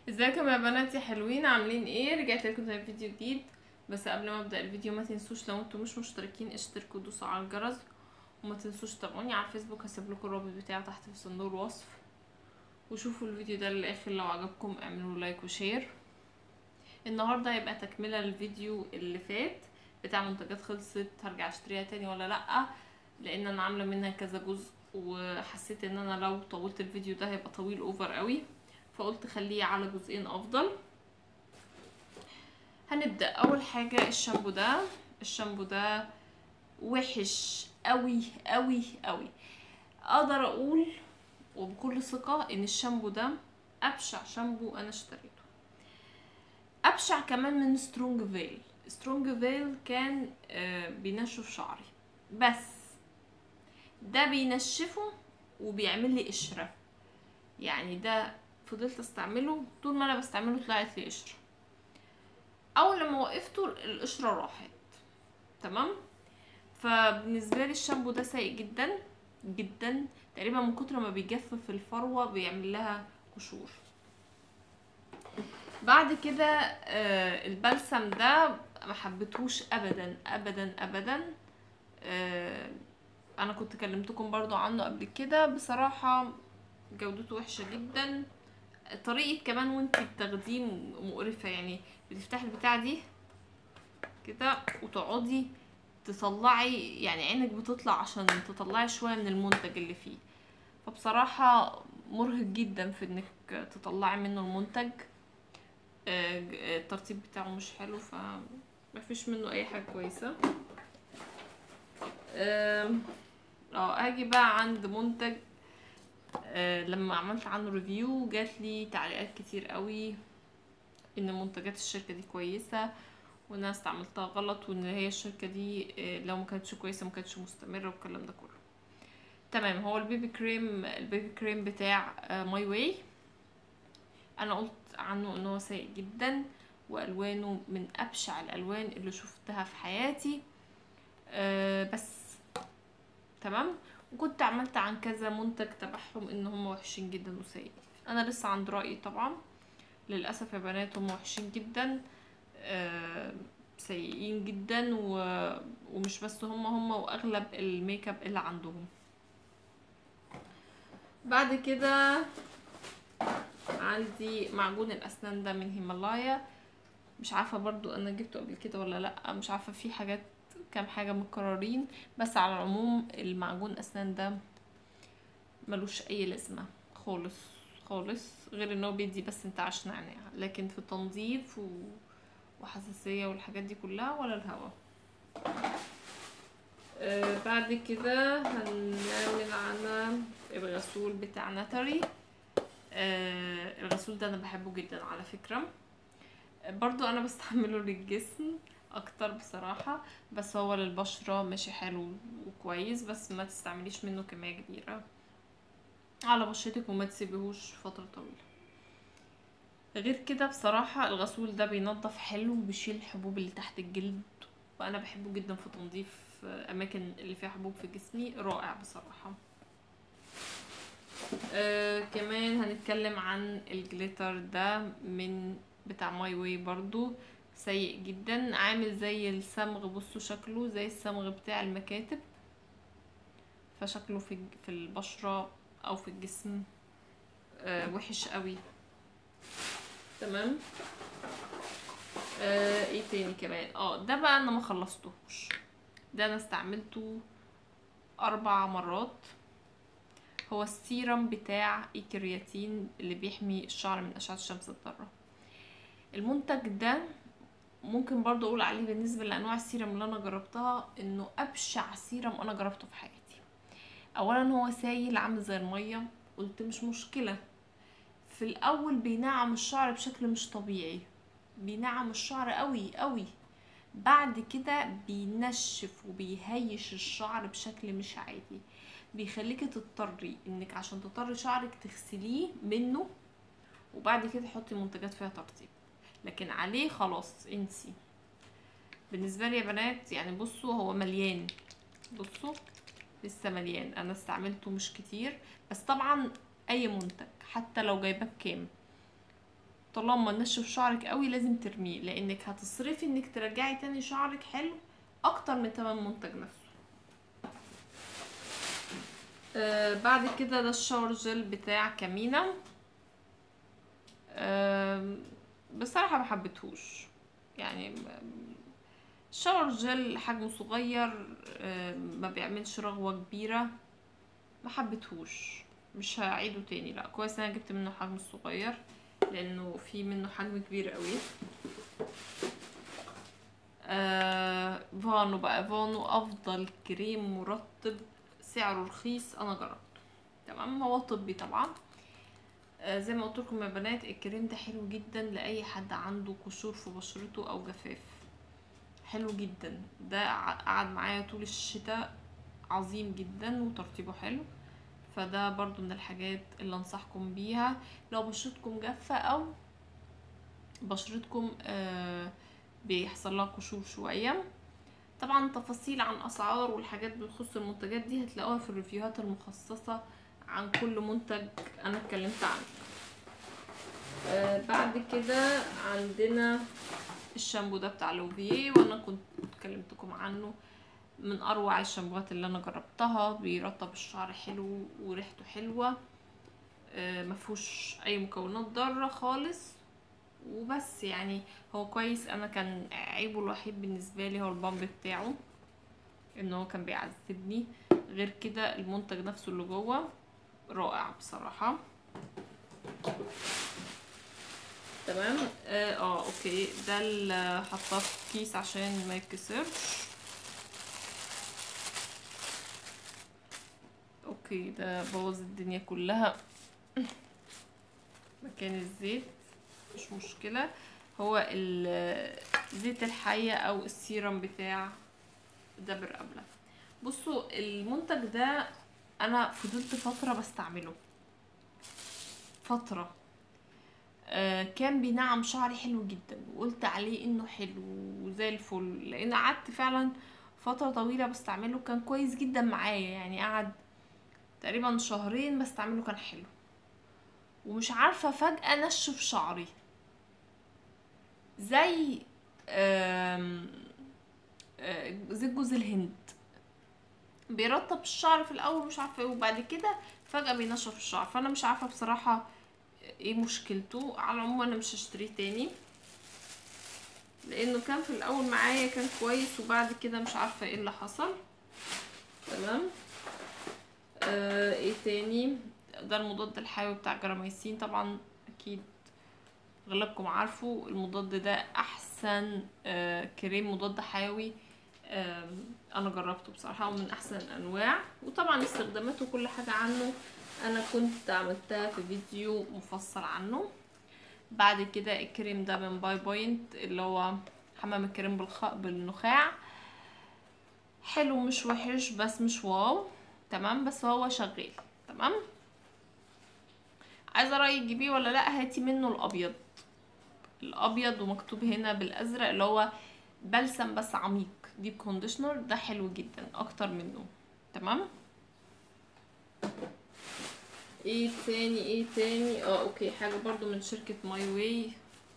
ازيكم يا بناتي حلوين عاملين ايه رجعت لكم تاني فيديو جديد بس قبل ما ابدا الفيديو ما تنسوش لو انتم مش مشتركين اشتركوا دوسوا على الجرس وما تنسوش تابعوني على الفيسبوك هسيب لكم الرابط بتاعه تحت في صندوق الوصف وشوفوا الفيديو ده للاخر لو عجبكم اعملوا لايك وشير النهارده هيبقى تكمله للفيديو اللي فات بتاع منتجات خلصت هرجع اشتريها تاني ولا لا لان انا عامله منها كذا جزء وحسيت ان انا لو طولت الفيديو ده هيبقى طويل اوفر قوي فقلت خليه على جزئين افضل هنبدا اول حاجه الشامبو ده الشامبو ده وحش قوي قوي قوي اقدر اقول وبكل ثقه ان الشامبو ده ابشع شامبو انا اشتريته ابشع كمان من سترونج فيل سترونج فيل كان آه بينشف شعري بس ده بينشفه وبيعمل لي قشره يعني ده فضلت استعمله طول ما انا بستعمله طلعت لي قشره اول لما وقفته القشره راحت تمام فبالنسبه لي الشامبو ده سيء جدا جدا تقريبا من كتر ما بيجفف الفروه بيعمل لها قشور بعد كده آه البلسم ده ما حبيتهوش ابدا ابدا ابدا آه انا كنت كلمتكم برضو عنه قبل كده بصراحه جودته وحشه جدا طريقه كمان وانت بتاخديه مقرفه يعني بتفتحي البتاعه دي كده وتقعدي تطلعي يعني عينك بتطلع عشان تطلعي شويه من المنتج اللي فيه فبصراحه مرهق جدا في انك تطلعي منه المنتج الترتيب بتاعه مش حلو ف مفيش منه اي حاجه كويسه اه هاجي بقى عند منتج أه لما عملت عنه ريفيو جات لي تعليقات كتير قوي ان منتجات الشركه دي كويسه وان انا استعملتها غلط وان هي الشركه دي أه لو ما كانتش كويسه ما كانتش مستمره والكلام ده كله تمام هو البيبي كريم البيبي كريم بتاع أه ماي واي انا قلت عنه ان هو سيء جدا والوانه من ابشع الالوان اللي شفتها في حياتي بس تمام وكنت عملت عن كذا منتج تبعهم ان هم وحشين جدا وسيئين انا لسه عند رايي طبعا للاسف يا بنات هم وحشين جدا آه سيئين جدا و... ومش بس هم هم واغلب الميك اب اللي عندهم بعد كده عندي معجون الاسنان ده من هيمالايا مش عارفه برضو انا جبته قبل كده ولا لا مش عارفه في حاجات كام حاجة متكررين بس على العموم المعجون أسنان ده ملوش أي لازمة خالص خالص غير ان هو بيدي بس انتعاش نعناع لكن في التنظيف و... وحساسية والحاجات دي كلها ولا الهوا آه بعد كده هنعمل على الغسول بتاع ناتري آه الغسول ده انا بحبه جدا على فكرة برضو انا بستعمله للجسم اكتر بصراحة بس هو للبشرة ماشي حلو وكويس بس ما تستعمليش منه كمية كبيرة على بشرتك وما تسيبيهوش فترة طويلة غير كده بصراحة الغسول ده بينظف حلو وبيشيل الحبوب اللي تحت الجلد وانا بحبه جدا في تنظيف اماكن اللي فيها حبوب في جسمي رائع بصراحة آه كمان هنتكلم عن الجليتر ده من بتاع ماي واي برضو سيء جدا عامل زي الصمغ بصوا شكله زي الصمغ بتاع المكاتب فشكله في في البشرة او في الجسم آه وحش قوي تمام آه ايه تاني كمان اه ده بقى انا ما خلصتهوش ده انا استعملته اربع مرات هو السيرم بتاع الكرياتين اللي بيحمي الشعر من اشعة الشمس الضارة المنتج ده ممكن برضو اقول عليه بالنسبه لانواع السيرم اللي انا جربتها انه ابشع سيرم انا جربته في حياتي اولا هو سايل عامل زي الميه قلت مش مشكله في الاول بينعم الشعر بشكل مش طبيعي بينعم الشعر قوي قوي بعد كده بينشف وبيهيش الشعر بشكل مش عادي بيخليكي تضطري انك عشان تطري شعرك تغسليه منه وبعد كده تحطي منتجات فيها ترطيب لكن عليه خلاص انسي بالنسبه لي يا بنات يعني بصوا هو مليان بصوا لسه مليان انا استعملته مش كتير بس طبعا اي منتج حتى لو جايباه بكام طالما نشف شعرك قوي لازم ترميه لانك هتصرفي انك ترجعي تاني شعرك حلو اكتر من تمن المنتج نفسه آه بعد كده ده الشاور جل بتاع كامينا آه بصراحة ما حبيتهوش يعني الشاور جل حجمه صغير آه ما بيعملش رغوة كبيرة ما حبيتهوش مش هعيده تاني لا كويس انا جبت منه حجم صغير لانه في منه حجم كبير قوي آه فانو بقى فانو افضل كريم مرطب سعره رخيص انا جربته تمام هو طبي طبعا آه زي ما قلت لكم يا بنات الكريم ده حلو جدا لاي حد عنده قشور في بشرته او جفاف حلو جدا ده قعد معايا طول الشتاء عظيم جدا وترطيبه حلو فده برضو من الحاجات اللي انصحكم بيها لو بشرتكم جافة او بشرتكم آه بيحصل لها قشور شوية طبعا تفاصيل عن اسعار والحاجات بخصوص المنتجات دي هتلاقوها في الريفيوهات المخصصة عن كل منتج انا اتكلمت عنه آه بعد كده عندنا الشامبو ده بتاع لوفيه وانا كنت كلمتكم عنه من اروع الشامبوهات اللي انا جربتها بيرطب الشعر حلو وريحته حلوه آه مفهوش اي مكونات ضاره خالص وبس يعني هو كويس انا كان عيبه الوحيد بالنسبه لي هو البامب بتاعه ان هو كان بيعذبني غير كده المنتج نفسه اللي جوه رائع بصراحه تمام اه, آه اوكي ده اللي حطاه في كيس عشان ما يتكسرش اوكي ده بوظ الدنيا كلها مكان الزيت مش مشكلة هو زيت الحية او السيرم بتاع دبر قبلة بصوا المنتج ده انا فضلت فترة بستعمله فترة آه كان بينعم شعري حلو جدا وقلت عليه انه حلو وزي الفل لان قعدت فعلا فترة طويلة بستعمله كان كويس جدا معايا يعني قعد تقريبا شهرين بستعمله كان حلو ومش عارفة فجأة نشف شعري زي زي جوز الهند بيرطب الشعر في الاول مش عارفه ايه وبعد كده فجاه بينشف الشعر فانا مش عارفه بصراحه ايه مشكلته على العموم انا مش هشتريه تاني لانه كان في الاول معايا كان كويس وبعد كده مش عارفه ايه اللي حصل تمام آه ايه تاني ده المضاد الحيوي بتاع جراميسين طبعا اكيد اغلبكم عارفه المضاد ده احسن آه كريم مضاد حيوي آه انا جربته بصراحه ومن احسن الانواع وطبعا استخداماته كل حاجه عنه انا كنت عملتها في فيديو مفصل عنه بعد كده الكريم ده من باي بوينت اللي هو حمام الكريم بالخ... بالنخاع حلو مش وحش بس مش واو تمام بس هو شغال تمام عايزه رايك تجيبيه ولا لا هاتي منه الابيض الابيض ومكتوب هنا بالازرق اللي هو بلسم بس عميق ديب كونديشنر ده حلو جدا اكتر منه تمام ايه تاني ايه تاني اه اوكي حاجه برضو من شركه ماي واي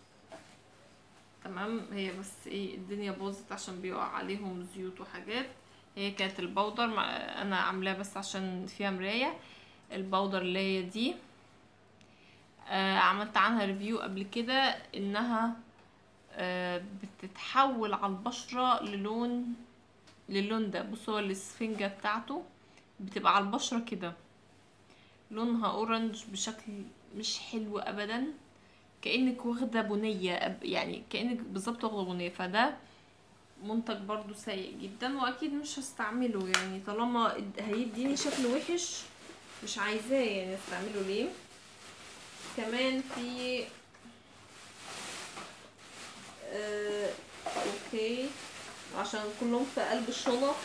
تمام هي بس ايه الدنيا باظت عشان بيقع عليهم زيوت وحاجات هي كانت البودر مع انا عاملاها بس عشان فيها مرايه البودر اللي هي دي آه عملت عنها ريفيو قبل كده انها آه بتتحول على البشرة للون للون ده بصوا هو الاسفنجة بتاعته بتبقى على البشرة كده لونها اورنج بشكل مش حلو ابدا كأنك واخدة بنية يعني كأنك بالظبط واخدة بنية فده منتج برضو سيء جدا واكيد مش هستعمله يعني طالما هيديني شكل وحش مش عايزاه يعني استعمله ليه كمان في آه اوكي عشان كلهم في قلب الشنط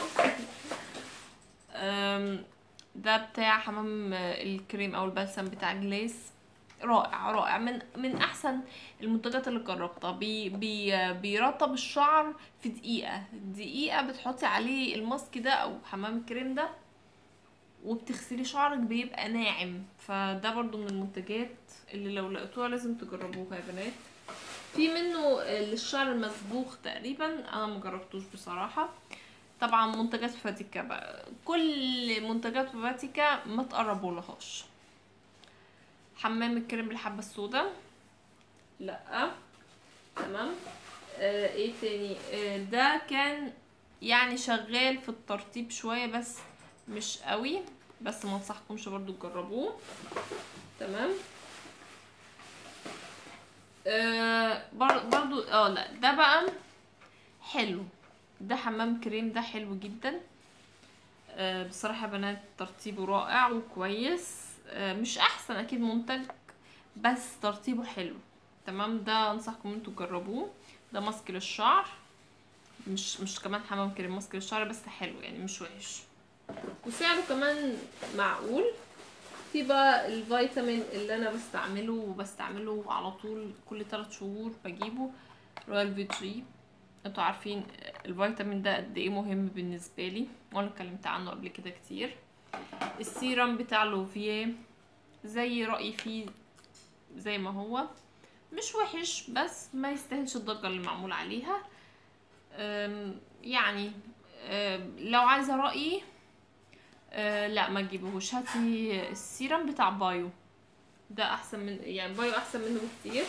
ده بتاع حمام الكريم او البلسم بتاع جليس رائع رائع من من احسن المنتجات اللي جربتها بي بي بيرطب الشعر في دقيقه دقيقه بتحطي عليه الماسك ده او حمام الكريم ده وبتغسلي شعرك بيبقى ناعم فده برضو من المنتجات اللي لو لقيتوها لازم تجربوها يا بنات في منه للشعر المصبوغ تقريبا انا مجربتوش بصراحه طبعا منتجات فاتيكا بقى كل منتجات فاتيكا ما تقربولهاش حمام الكريم بالحبه السوداء لا تمام آه ايه تاني آه ده كان يعني شغال في الترطيب شويه بس مش قوي بس ما انصحكمش برضو تجربوه تمام آه بر- برضو اه لا ده بقى حلو ده حمام كريم ده حلو جدا آه بصراحة يا بنات ترطيبه رائع وكويس آه مش احسن اكيد منتج بس ترطيبه حلو تمام ده انصحكم انتوا تجربوه ده ماسك للشعر مش مش كمان حمام كريم ماسك للشعر بس حلو يعني مش وحش وسعره كمان معقول في بقى الفيتامين اللي انا بستعمله وبستعمله على طول كل 3 شهور بجيبه رويال في جي انتوا عارفين الفيتامين ده قد ايه مهم بالنسبه لي وانا اتكلمت عنه قبل كده كتير السيرم بتاع لوفيه زي رايي فيه زي ما هو مش وحش بس ما يستاهلش الضجه اللي معمول عليها أم، يعني أم، لو عايزه رايي أه لا ما تجيبوهوش هاتي السيرم بتاع بايو ده احسن من يعني بايو احسن منه بكتير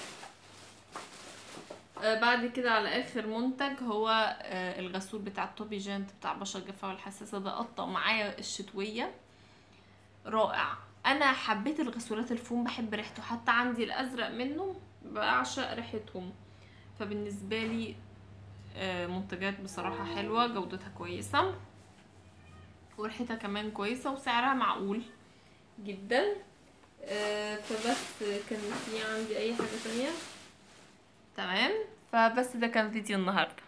آه، بعد كده على اخر منتج هو آه، الغسول بتاع التوبي جانت بتاع بشرة الجافة والحساسة ده قطع معايا الشتوية رائع انا حبيت الغسولات الفوم بحب ريحته حتى عندي الازرق منه بعشق ريحتهم فبالنسبة لي آه، منتجات بصراحة حلوة جودتها كويسة وريحتها كمان كويسة وسعرها معقول جدا آه، فبس كان في عندي اي حاجة تانية تمام فبس ده كان فيديو النهارده